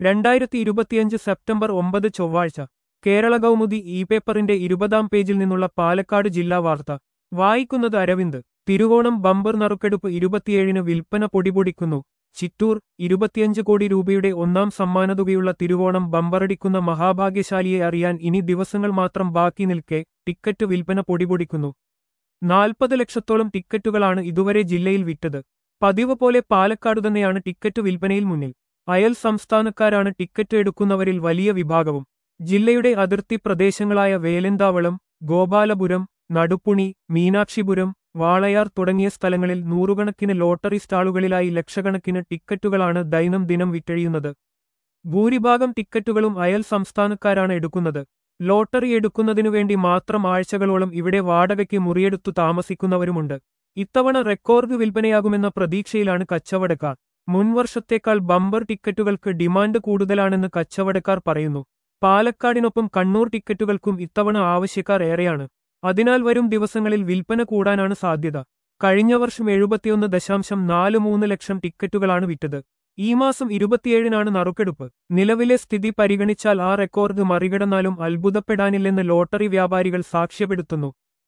രണ്ടായിരത്തി ഇരുപത്തിയഞ്ച് സെപ്റ്റംബർ ഒമ്പത് ചൊവ്വാഴ്ച കേരള കൗമുദി ഇ പേപ്പറിന്റെ ഇരുപതാം പേജിൽ നിന്നുള്ള പാലക്കാട് ജില്ലാ വാർത്ത വായിക്കുന്നത് അരവിന്ദ് തിരുവോണം ബമ്പർ നറുക്കെടുപ്പ് ഇരുപത്തിയേഴിന് വിൽപ്പന പൊടിപൊടിക്കുന്നു ചിറ്റൂർ ഇരുപത്തിയഞ്ച് കോടി രൂപയുടെ ഒന്നാം സമ്മാനതുകയുള്ള തിരുവോണം ബമ്പറടിക്കുന്ന മഹാഭാഗ്യശാലിയെ അറിയാൻ ഇനി ദിവസങ്ങൾ മാത്രം ബാക്കി നിൽക്കെ ടിക്കറ്റ് വിൽപ്പന പൊടിപൊടിക്കുന്നു നാൽപ്പത് ലക്ഷത്തോളം ടിക്കറ്റുകളാണ് ഇതുവരെ ജില്ലയിൽ വിറ്റത് പതിവ് പോലെ പാലക്കാട് തന്നെയാണ് ടിക്കറ്റ് വിൽപ്പനയിൽ മുന്നിൽ അയൽ സംസ്ഥാനക്കാരാണ് ടിക്കറ്റ് എടുക്കുന്നവരിൽ വലിയ വിഭാഗവും ജില്ലയുടെ അതിർത്തി പ്രദേശങ്ങളായ വേലന്താവളം ഗോപാലപുരം നടുപ്പുണി മീനാക്ഷിപുരം വാളയാർ തുടങ്ങിയ സ്ഥലങ്ങളിൽ നൂറുകണക്കിന് ലോട്ടറി സ്റ്റാളുകളിലായി ലക്ഷക്കണക്കിന് ടിക്കറ്റുകളാണ് ദൈനം ദിനം വിറ്റഴിയുന്നത് ഭൂരിഭാഗം ടിക്കറ്റുകളും അയൽ സംസ്ഥാനക്കാരാണ് എടുക്കുന്നത് ലോട്ടറി എടുക്കുന്നതിനു വേണ്ടി മാത്രം ആഴ്ചകളോളം ഇവിടെ വാടകയ്ക്ക് മുറിയെടുത്തു താമസിക്കുന്നവരുമുണ്ട് ഇത്തവണ റെക്കോർഡ് വിൽപ്പനയാകുമെന്ന പ്രതീക്ഷയിലാണ് കച്ചവടക്കാർ മുൻവർഷത്തേക്കാൾ ബമ്പർ ടിക്കറ്റുകൾക്ക് ഡിമാൻഡ് കൂടുതലാണെന്ന് കച്ചവടക്കാർ പറയുന്നു പാലക്കാടിനൊപ്പം കണ്ണൂർ ടിക്കറ്റുകൾക്കും ഇത്തവണ ആവശ്യക്കാർ ഏറെയാണ് അതിനാൽ വരും ദിവസങ്ങളിൽ വിൽപ്പന കൂടാനാണ് സാധ്യത കഴിഞ്ഞ വർഷം എഴുപത്തിയൊന്ന് ദശാംശം നാല് മൂന്ന് ലക്ഷം ടിക്കറ്റുകളാണ് വിറ്റത് ഈ മാസം ഇരുപത്തിയേഴിനാണ് നറുക്കെടുപ്പ് നിലവിലെ സ്ഥിതി പരിഗണിച്ചാൽ ആ റെക്കോർഡ് മറികടന്നാലും അത്ഭുതപ്പെടാനില്ലെന്ന് ലോട്ടറി വ്യാപാരികൾ സാക്ഷ്യപ്പെടുത്തുന്നു